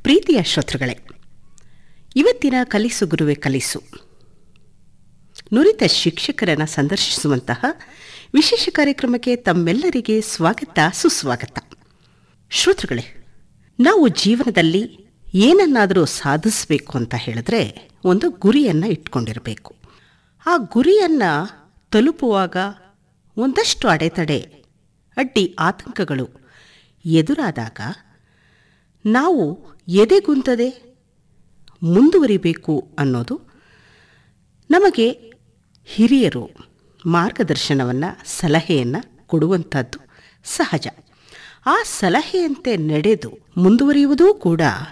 ಪ್ರೀತಿಯ ಶ್ರೋತೃಗಳೇ ಇವತ್ತಿನ ಕಲಿಸು ಗುರುವೆ ಕಲಿಸು ನುರಿತ ಶಿಕ್ಷಕರನ್ನು ಸಂದರ್ಶಿಸುವಂತಹ ವಿಶೇಷ ಕಾರ್ಯಕ್ರಮಕ್ಕೆ ತಮ್ಮೆಲ್ಲರಿಗೆ ಸ್ವಾಗತ ಸುಸ್ವಾಗತ ಶ್ರೋತೃಗಳೇ ನಾವು ಜೀವನದಲ್ಲಿ ಏನನ್ನಾದರೂ ಸಾಧಿಸಬೇಕು ಅಂತ ಹೇಳಿದ್ರೆ ಒಂದು ಗುರಿಯನ್ನು ಇಟ್ಕೊಂಡಿರಬೇಕು ಆ ಗುರಿಯನ್ನು ತಲುಪುವಾಗ ಒಂದಷ್ಟು ಅಡೆತಡೆ ಅಡ್ಡಿ ಆತಂಕಗಳು ಎದುರಾದಾಗ ನಾವು ಎದೆಗುಂದದೆ ಮುಂದುವರಿಬೇಕು ಅನ್ನೋದು ನಮಗೆ ಹಿರಿಯರು ಮಾರ್ಗದರ್ಶನವನ್ನು ಸಲಹೆಯನ್ನು ಕೊಡುವಂಥದ್ದು ಸಹಜ ಆ ಸಲಹೆಯಂತೆ ನಡೆದು ಮುಂದುವರಿಯುವುದೂ ಕೂಡ